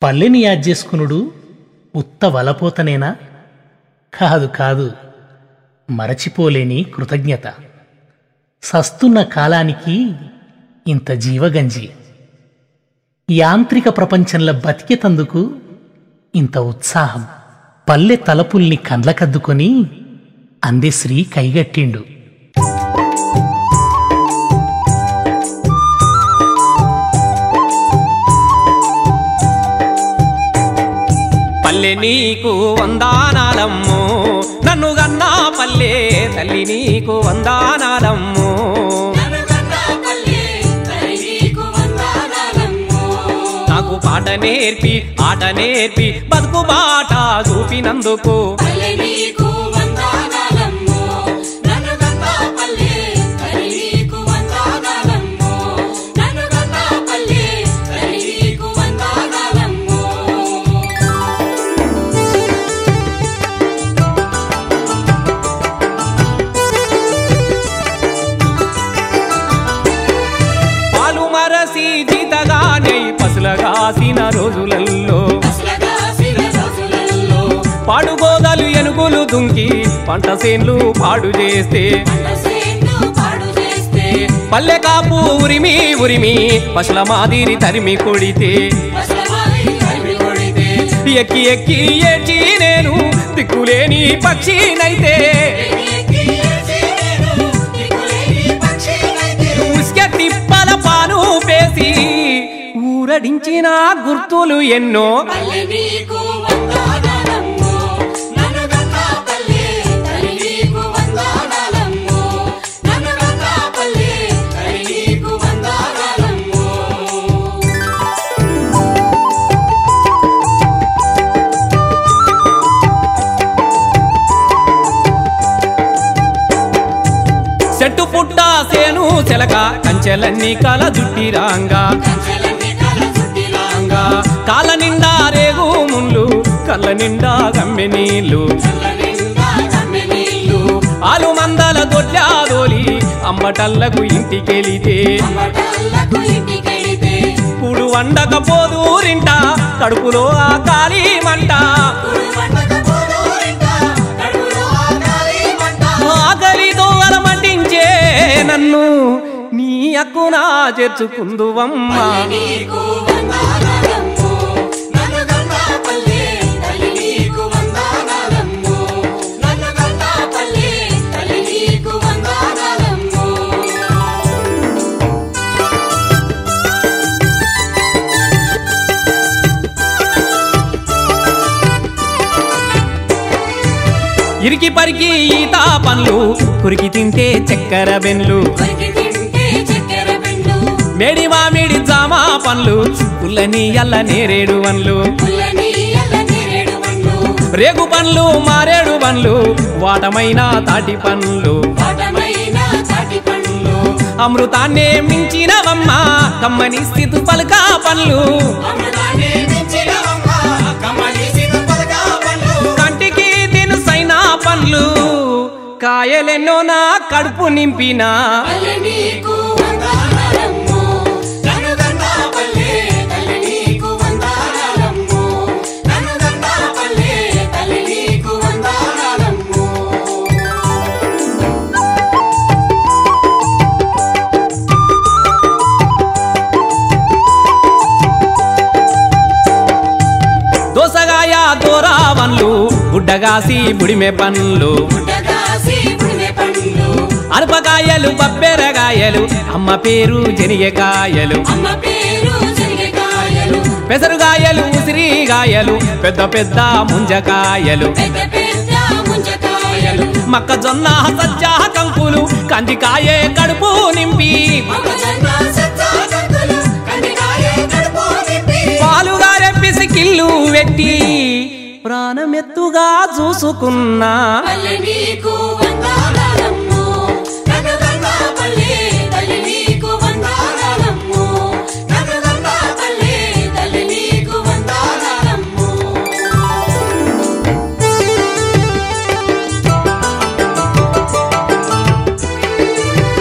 పల్లెని యాద్ చేసుకునుడు ఉత్త వలపోతనేనా కాదు కాదు మరచిపోలేని కృతజ్ఞత సస్తున్న కాలానికి ఇంత జీవగంజి యాంత్రిక ప్రపంచంలో బతికేతందుకు ఇంత ఉత్సాహం పల్లె తలపుల్ని కండ్లకద్దుకొని అందెశ్రీ కైగట్టిండు పల్లె నీకు వందానాలమ్ము నన్ను గన్నా పల్లె తల్లి నీకు వందానాలమ్ము నాకు పాట నేర్పి ఆట నేర్పి బతుకు బాట చూపినందుకు పాలు మరసి జీతగానే పసులగాసిన రోజులల్లో పాడుగోదలు ఎనుగులు దుంకి పంట సేన్లు పాడు చేస్తే పల్లె కాపు ఉరిమి ఉరిమి పశుల మాదిరి తరిమి కొడితే ఎక్కి ఎక్కి ఏడ్చి నేను దిక్కులేని పక్షినైతే ఉస్కె తిప్పల పాను పేసి ఊరడించిన గుర్తులు ఎన్నో చెట్టు పుట్ట సేను చెలక కంచెలన్నీ కల జుట్టిరాంగా కాళ్ళ నిండా రేగు ముళ్ళు కళ్ళ నిండా గమ్మె నీళ్ళు ఆలు మందల దొడ్లా దోలి అంబటల్లకు ఇంటికెళితే పుడు వండకపోదూరింట కడుపులో ఆ కాలి మంట ఆకలి దోవల మండించే నన్ను నీ అక్కునా చేర్చుకుందువమ్మా ఇరికి పరికి ఈత పండ్లు కురికి తింటే చక్కెర బెన్లు మేడి మామిడి జామ పండ్లు పుల్లని ఎల్ల నేరేడు వన్లు రేగు పండ్లు మారేడు పండ్లు వాటమైన తాటి పండ్లు అమృతాన్నే మించినవమ్మ కమ్మని స్థితు పలకా పండ్లు కంటికి తినుసైన పండ్లు కాయలెన్నో నా కడుపు నింపినా దోసగాయ దోరావన్లు బుడ్డగాసి బుడిమె పండ్లు అరపకాయలు బబ్బెరగాయలు అమ్మ పేరు జనియకాయలు అమ్మ పేరు జరిగేకాయలు పెసరుగాయలు ఉసిరిగాయలు పెద్ద పెద్ద ముంజకాయలు పెద్ద పెద్ద ముంజకాయలు మొక్కజొన్న సజ్జ కంకులు కందికాయే కడుపు నింపి మొక్కజొన్న సజ్జ కంకులు కందికాయ కడుపు నింపి పాలుగారె పిసికిల్లు వెట్టి ప్రాణమెత్తుగా చూసుకున్నా పల్లె నీకు వందనాలమ్ము కనగన్న పల్లె తల్లి నీకు వందనాలమ్ము కనగన్న పల్లె తల్లి నీకు వందనాలమ్ము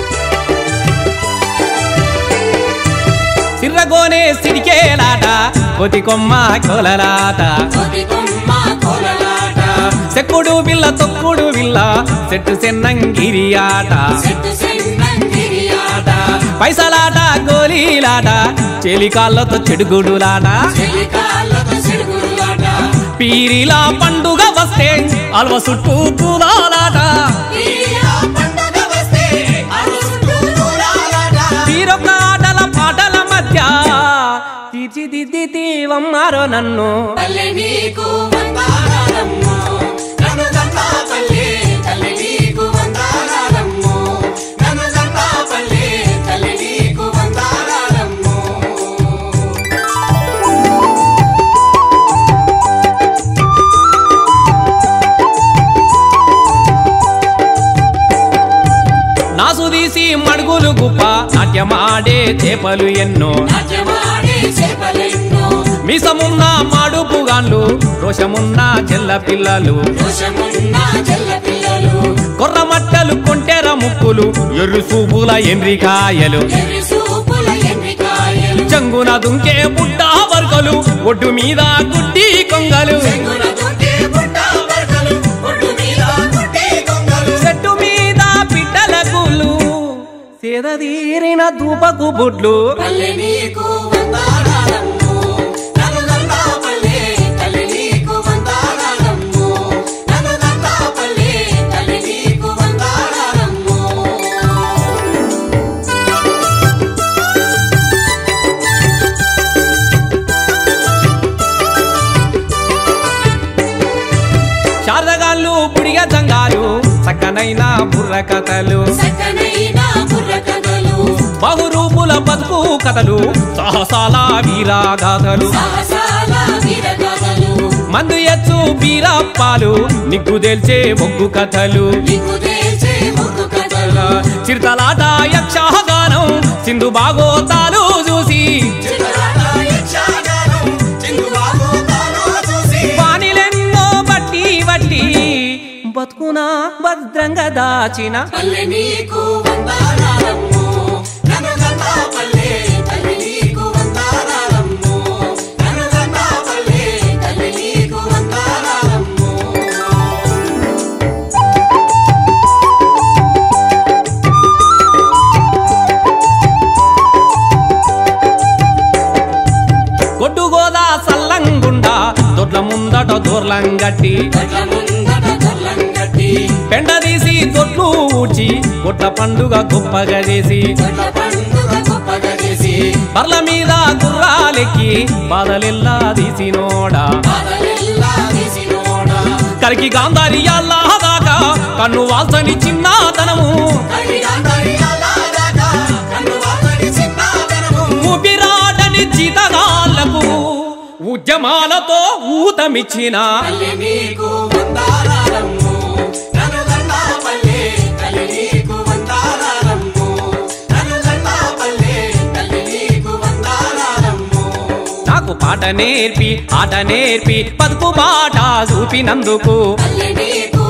సిర్రగోనే సిడికేలాట కోతి కొమ్మ కోలలాట కోతి కొమ్మ కోలలాట సెక్కుడు బిల్ల తొక్కుడు బిల్ల చెట్టు సెన్నంగిరి ఆట చెట్టు సెన్నంగిరి ఆట పైసలాట గోలీలాట చెలికాళ్ళతో చెడుగుడులాట చెలికాళ్ళతో సిడుగులాట పీరిలా పండుగ వస్తే అల్వ చుట్టూ పూలాలాట ఈయా పండగ వస్తే అరుసుంటూ నూరాలాట తీరొక్క ఆటల పాటల మధ్య తీర్చిదిద్దితీవమ్మారో నన్ను పల్లె నీకు వందనాలమ్మో నన్ను గంగా పల్లె తల్లి నీకు వందనాలమ్మో నన్ను గంగా పల్లె తల్లి నీకు వందనాలమ్మో నాసు తీసి మడుగులు గుప్ప నాట్యమాడే చేపలు ఎన్నో నాట్యమాడే చేపలెన్నో మీసమున్న మాడుపుగాన్లు రోషమున్న చెల్ల పిల్లలు దోషమున్న చెల్ల పిల్లలు కొర్రమట్టలు కొంటెర ముక్కులు ఎర్రు సూపుల ఎండ్రికాయలు ఎర్రి సూపుల ఎండ్రికాయలు చంగున దుంకే బుడ్డ వర్గలు ఒడ్డు మీద గుడ్డి కొంగలు చెంగున దుంటే బుట్ట బరకలు ఒడ్డు మీద గుడ్డి కొంగలు చెట్టు మీద పిట్టల కూలు సేదదీరిన దూపకు బుడ్లు పల్లె నీకు వందనాలమ్మో నన్ను గంగా పల్లె తల్లి నీకు వందనాలమ్మో నన్ను గంగా పల్లె తల్లి నీకు వందనాలమ్మో శారదగాళ్ళు పుడిగ జంగాలు చక్కనైన బుర్ర కథలు సక్కనైన బుర్ర కథలు బహురూపుల బతుకు కథలు సాహసాల వీరాగాథలు సాహసాల వీర కథలు మందు ఎచ్చు బీరప్పాలు నిగ్గు తెల్చే మొగ్గు కథలు నీకు తెలిసే ముద్దు కథలు చిరుతలాట యక్షగానం సింధు బాగోతాలు చూసి చిగురాట యక్షగానం చిందుబాబు తాను చూసి వానిలెన్నో బట్టి బట్టి బతుకున భద్రంగా దాచిన పల్లె నీకు వందనాలమ్మో నన్ను గంగా పల్లె తల్లి నీకు వందనాలమ్మో నన్ను గంగా పల్లె తల్లి నీకు వందనాలమ్మో కొట్టు గోదా సల్లంగుండా దొడ్ల ముందట దూర్లంగట్టి గట్ల ముందట గొల్లంగట్టి పెండ తీసి దొడ్లు ఊడ్చి కొట్ల పండుగ గొప్పగా చేసి గొల్ల పండుగ గొప్పగా చేసి బర్ల మీద గుర్రాలెక్కి బాధలెల్లా తీసినోడా బాధలెల్లా తీసినోడా కరికి గాంధారియాల్లా దాకా కన్ను వాల్సని చిన్నతనము కడిగాంధరి అలాదాకా కన్ను వాతడి చిన్నతనము ఊపిరాడని జీతగాళ్లకు ఉద్యమాలతో ఊతమిచ్చిన పల్లె నీకు వందనాలమ్మో నన్ను గంగా పల్లె తల్లి నీకు వందనాలమ్మో నన్ను గంగా పల్లె తల్లి నీకు వందనాలమ్మో నాకు పాట నేర్పి ఆట నేర్పి బతుకు బాట చూపినందుకు పల్లె నీకు